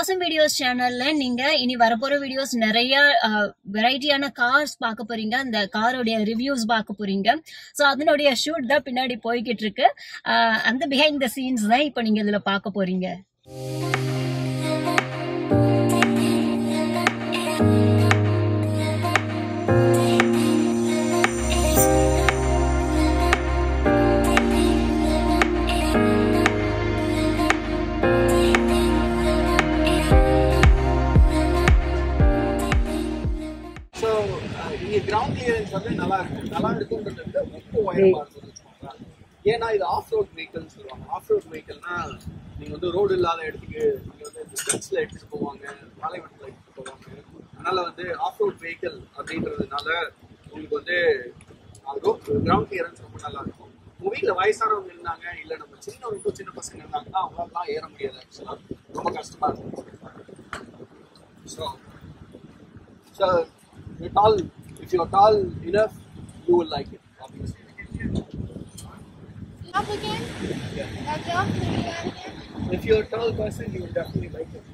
Awesome videos சேனல்ல நீங்க இனி வரப்போற வீடியோஸ் நிறைய வெரைட்டியான கார்ஸ் பார்க்க போறீங்க அந்த காரோடைய ரிவ்யூஸ் பார்க்க போறீங்க ஸோ அதனுடைய ஷூட் தான் பின்னாடி போய்கிட்டு இருக்கு அஹ் அந்த பிஹைண்ட் த சீன்ஸ் தான் இப்போ நீங்க இதுல பார்க்க போறீங்க ஸோ இங்க கிரவுண்ட் கிளியரன்ஸ் வந்து நல்லா இருக்கு நல்லா இருக்குன்றது விட ரொம்ப உயரமா இருக்குன்னு வச்சுக்கோங்களேன் ஏன்னா இது ஆஃப் ரோட் வெஹிக்கல்னு சொல்லுவாங்க ஆஃப் ரோட் வெஹிக்கல்னா நீங்க வந்து ரோடு இல்லாத இடத்துக்கு நீங்க வந்து இந்த ஸ்டெப்ஸ்ல எடுத்துட்டு போவாங்க பாலைவனத்தில் எடுத்துட்டு போவாங்க அதனால வந்து ஆஃப் ரோட் வெஹிக்கல் அப்படின்றதுனால உங்களுக்கு வந்து கிரவுண்ட் கிளியரன்ஸ் ரொம்ப நல்லா இருக்கும் உங்க வீட்டில் வயசானவங்க இருந்தாங்க இல்லை நம்ம சின்னவங்க சின்ன பசங்க இருந்தாங்கன்னா அவங்களாலாம் ஏற முடியாது ஆக்சுவலாக ரொம்ப கஷ்டமா இருக்கும் so So, you're tall. If you're tall enough, you will like it, obviously. Up again? Yeah. That job? Can you do that again? If you're a tall person, you will definitely like it.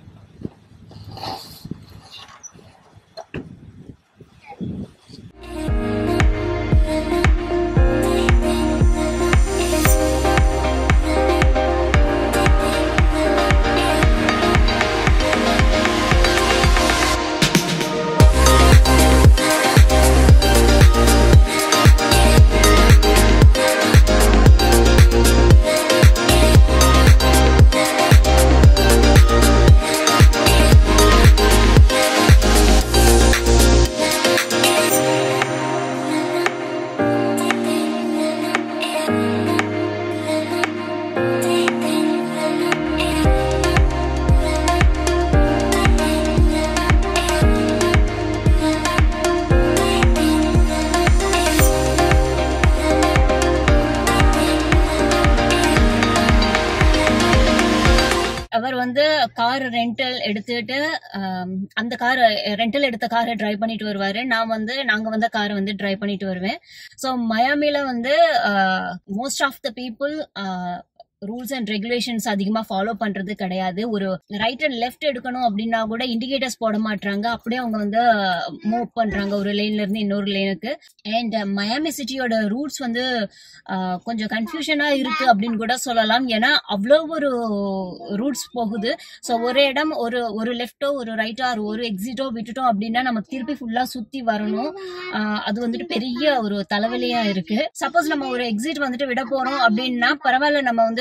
அவர் வந்து car rental எடுத்துட்டு ஆம், அந்த car rental எடுத்த காரை drive பண்ணிட்டு வருவாரு நான் வந்து நாங்க வந்த காரை வந்து டிரைவ் பண்ணிட்டு வருவேன் ஸோ மயாமில வந்து most of the people rules and regulations அதிகமா ஃபாலோ பண்றது கிடையாது ஒரு ரைட் அண்ட் லெஃப்ட் எடுக்கணும் அப்படின்னா கூட இண்டிகேட்டர்ஸ் போட மாட்டாங்க அப்படியே அவங்க வந்து மூவ் பண்றாங்க ஒரு லேன்ல இருந்து இன்னொரு லேனுக்கு அண்ட் மயாமி சிட்டியோட ரூட்ஸ் வந்து ஆஹ், கொஞ்சம் கன்ஃபியூஷனா இருக்கு அப்படின்னு கூட சொல்லலாம் ஏன்னா அவ்வளோ ஒரு ரூட்ஸ் போகுது ஸோ ஒரு இடம் ஒரு ஒரு லெஃப்டோ ஒரு ரைட்டோ ஒரு எக்ஸிட்டோ விட்டுட்டோம் அப்படின்னா நம்ம திருப்பி ஃபுல்லா சுத்தி வரணும் ஆஹ், அது வந்துட்டு பெரிய ஒரு தலைவலியா இருக்கு சப்போஸ் நம்ம ஒரு எக்ஸிட் வந்துட்டு விட போறோம் அப்படின்னா பரவாயில்ல நம்ம வந்து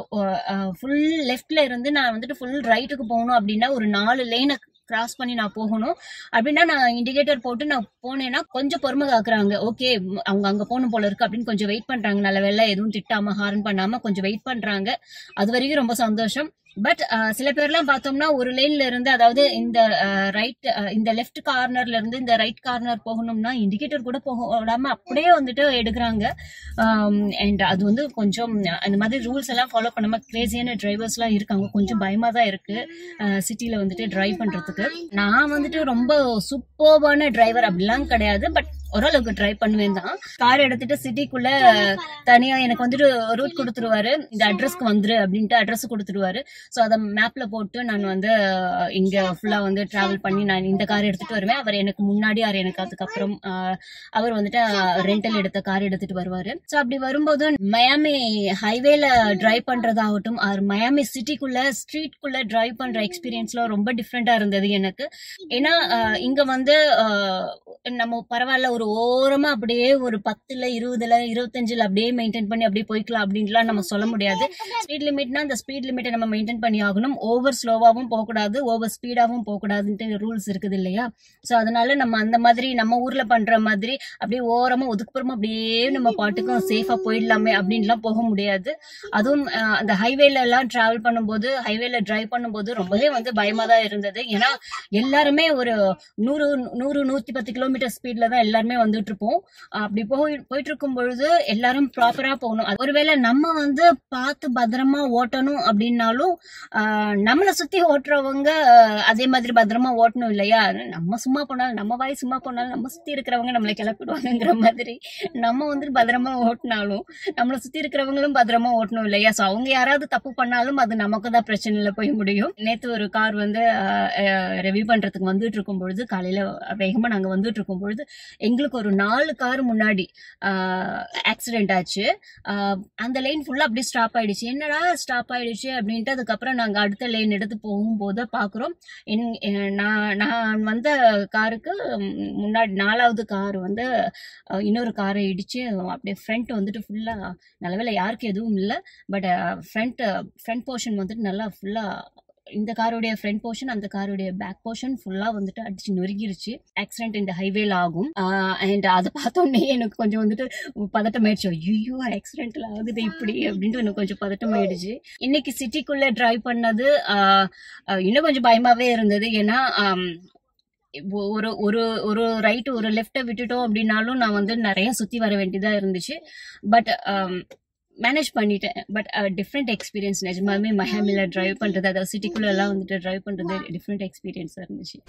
ஃபுல் லெஃப்ட்ல இருந்து நான் வந்துட்டு ஃபுல் ரைட்டுக்கு போகணும் அப்படின்னா ஒரு நாலு லேனை கிராஸ் பண்ணி நான் போகணும் அப்படின்னா நான் இண்டிகேட்டர் போட்டு நான் போனேன்னா கொஞ்சம் பொறுமை காக்குறாங்க ஓகே அவங்க அங்க போகணும் போல இருக்கு அப்படின்னு கொஞ்சம் வெயிட் பண்றாங்க நல்ல வேலை எதுவும் திட்டாம ஹார்ன் பண்ணாம கொஞ்சம் வெயிட் பண்றாங்க அது வரைக்கும் ரொம்ப சந்தோஷம் பட் சில பேர்லாம் பார்த்தோம்னா ஒரு லேன்ல இருந்து அதாவது இந்த ரைட் இந்த லெஃப்ட் கார்னர்ல இருந்து இந்த ரைட் கார்னர் போகணும்னா இண்டிகேட்டர் கூட போக விடாம அப்படியே வந்துட்டு எடுக்கிறாங்க அண்ட் அது வந்து கொஞ்சம் அந்த மாதிரி ரூல்ஸ் எல்லாம் ஃபாலோ பண்ணாம கிரேசியான டிரைவர்ஸ் எல்லாம் இருக்காங்க கொஞ்சம் பயமா தான் இருக்கு சிட்டில வந்துட்டு டிரைவ் பண்றதுக்கு நான் வந்துட்டு ரொம்ப சூப்பர்பான டிரைவர் அப்படிலாம் கிடையாது பட் ஓரளவுக்கு ட்ரை பண்ணுவேன் தான் கார் எடுத்துட்டு சிட்டிக்குள்ள தனியா எனக்கு வந்துட்டு ரூட் கொடுத்துருவாரு இந்த அட்ரஸ்க்கு வந்துரு அப்படின்ட்டு அட்ரஸ் கொடுத்துருவாரு ஸோ அதை மேப்ல போட்டு நான் வந்து அஹ், இங்க ஃபுல்லா வந்து டிராவல் பண்ணி நான் இந்த கார் எடுத்துட்டு வருவேன் அவர் எனக்கு முன்னாடி அவர் எனக்கு அதுக்கப்புறம் அஹ், அவர் வந்துட்டு ரெண்டல் எடுத்த கார் எடுத்துட்டு வருவாரு ஸோ அப்படி வரும்போது மயாமி ஹைவேல டிரைவ் பண்றதாகட்டும் ஆர் மயாமி சிட்டிக்குள்ள ஸ்ட்ரீட்குள்ள டிரைவ் பண்ற எக்ஸ்பீரியன்ஸ்லாம் ரொம்ப டிஃப்ரெண்டா இருந்தது எனக்கு ஏன்னா அஹ், இங்க வந்து அஹ், நம்ம பரவாயில்ல ஒரு ஓரமா அப்படியே ஒரு பத்துல இருபதுல இருபத்தஞ்சுல அப்படியே மெயின்டைன் பண்ணி அப்படியே போய்க்கலாம் அப்படின்லாம் நம்ம சொல்ல முடியாது ஸ்பீட் லிமிட்னா அந்த ஸ்பீட் லிமிட்டை நம்ம மெயின்டைன் பண்ணி ஆகணும் ஓவர் ஸ்லோவாகவும் போகக்கூடாது ஓவர் ஸ்பீடாகவும் போகக்கூடாதுன்ட்டு ரூல்ஸ் இருக்குது இல்லையா ஸோ அதனால நம்ம அந்த மாதிரி நம்ம ஊர்ல பண்ற மாதிரி அப்படியே ஓரமா ஒதுக்குப்புறமா அப்படியே நம்ம பாட்டுக்கும் சேஃபா போயிடலாமே அப்படின்லாம் போக முடியாது அதுவும் அஹ், அந்த ஹைவேல எல்லாம் டிராவல் பண்ணும்போது ஹைவேல டிரைவ் பண்ணும்போது ரொம்பவே வந்து பயமா தான் இருந்தது ஏன்னா எல்லாருமே ஒரு நூறு நூறு நூத்தி பத்து கிலோமீட்டர் ஸ்பீட்ல தான் எல்லாருமே எல்லாருமே வந்துட்டு இருப்போம் அப்படி போய் போயிட்டு இருக்கும் பொழுது எல்லாரும் ப்ராப்பரா போகணும் அது ஒருவேளை நம்ம வந்து பார்த்து பத்திரமா ஓட்டணும் அப்படின்னாலும் ஆஹ், நம்மளை சுத்தி ஓட்டுறவங்க ஆஹ், அதே மாதிரி பத்திரமா ஓட்டணும் இல்லையா நம்ம சும்மா போனாலும் நம்ம வாய் சும்மா போனாலும் நம்ம சுத்தி இருக்கிறவங்க நம்மளை கிளப்பிடுவாங்கங்கிற மாதிரி நம்ம வந்து பத்திரமா ஓட்டினாலும் நம்மளை சுத்தி இருக்கிறவங்களும் பத்திரமா ஓட்டணும் இல்லையா ஸோ அவங்க யாராவது தப்பு பண்ணாலும் அது நமக்கு தான் பிரச்சனையில போய் முடியும் நேத்து ஒரு கார் வந்து ரெவ்யூ பண்றதுக்கு வந்துட்டு இருக்கும் பொழுது காலையில வேகமா நாங்க வந்துட்டு இருக்கும் பொழுது எங்களுக்கு ஒரு நாலு கார் முன்னாடி ஆக்சிடென்ட் ஆச்சு ஆஹ் அந்த லைன் ஃபுல்லா அப்படியே ஸ்டாப் ஆயிடுச்சு என்னடா ஸ்டாப் ஆயிடுச்சு அப்படின்ட்டு அதுக்கப்புறம் நாங்க அடுத்த லைன் எடுத்து போகும்போது பாக்குறோம் என் எ- நான் நான் வந்த காருக்கு ம், முன்னாடி நாலாவது கார் வந்து அஹ், இன்னொரு காரை இடிச்சு அப்படியே ஃப்ரண்ட் வந்துட்டு ஃபுல்லா நல்லவேளை யாருக்கு எதுவும் இல்லை பட் ஃப்ரண்ட் ஃப்ரண்ட் போர்ஷன் வந்துட்டு நல்லா ஃபுல்லா இந்த காரோடைய ஃப்ரண்ட் போர்ஷன் அந்த காரோடைய பேக் போர்ஷன் ஃபுல்லா வந்துட்டு அடிச்சு நொறுங்கிருச்சு ஆக்சிடென்ட் இந்த ஹைவேல ஆகும் அண்ட் அதை பார்த்தோன்னே எனக்கு கொஞ்சம் வந்துட்டு பதட்டம் ஆயிடுச்சு ஐயோ ஆக்சிடென்ட்ல ஆகுது இப்படி அப்படின்ட்டு எனக்கு கொஞ்சம் பதட்டம் ஆயிடுச்சு இன்னைக்கு சிட்டிக்குள்ள டிரைவ் பண்ணது ஆஹ், ஆஹ், இன்னும் கொஞ்சம் பயமாவே இருந்தது ஏன்னா ஆம், இப்போ ஒரு ஒரு ஒரு ரைட் ஒரு லெஃப்ட்டை விட்டுட்டோம் அப்படின்னாலும் நான் வந்து நிறைய சுத்தி வர வேண்டியதா இருந்துச்சு பட் மேனேஜ் பண்ணிட்டேன் பட் டிஃப்ரெண்ட் எக்ஸ்பீரியன்ஸ் நிஜமாலுமே மஹாமில டிரைவ் பண்றது அதாவது சிட்டிக்குள்ள எல்லாம் வந்துட்டு டிரைவ் பண்றது டிஃப்ரெண்ட் எக்ஸ்பீரியன்ஸா இருந்துச்சு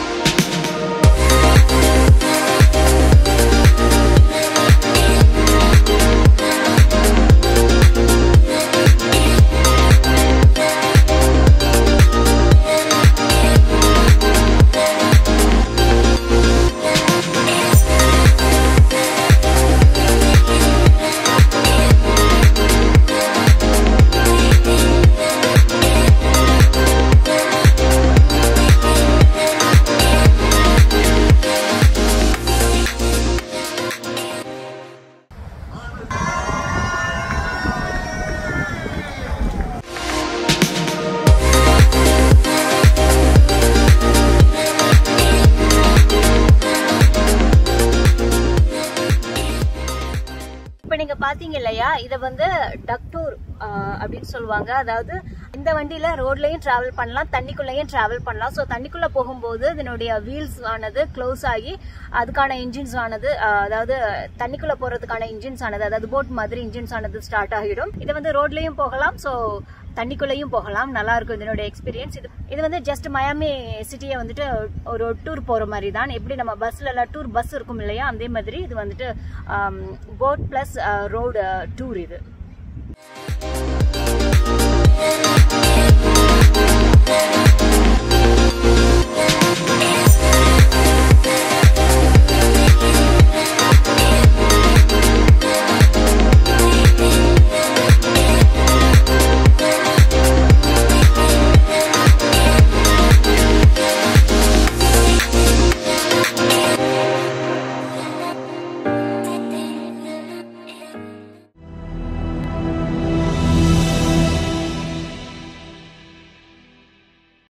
இப்ப நீங்க பாத்தீங்க இல்லையா இத வந்து டக்டூர் அப்படின்னு சொல்லுவாங்க அதாவது இந்த வண்டியில ரோட்லயும் டிராவல் பண்ணலாம் தண்ணிக்குள்ளேயும் டிராவல் பண்ணலாம் ஸோ தண்ணிக்குள்ள போகும்போது இதனுடைய வீல்ஸ் ஆனது க்ளோஸ் ஆகி அதுக்கான இன்ஜின்ஸ் ஆனது ஆஹ், அதாவது தண்ணிக்குள்ள போறதுக்கான இன்ஜின்ஸ் ஆனது அதாவது போட் மாதிரி இன்ஜின்ஸ் ஆனது ஸ்டார்ட் ஆகிடும் இது வந்து ரோட்லயும் போகலாம் ஸோ தண்ணிக்குள்ளேயும் போகலாம் நல்லா இருக்கும் இதனுடைய எக்ஸ்பீரியன்ஸ் இது இது வந்து ஜஸ்ட் மயாமி சிட்டியை வந்துட்டு ஒரு டூர் போற மாதிரி தான் எப்படி நம்ம பஸ்ல எல்லாம் டூர் பஸ் இருக்கும் இல்லையா அதே மாதிரி இது வந்துட்டு போட் பிளஸ் ரோடு டூர் இது Thank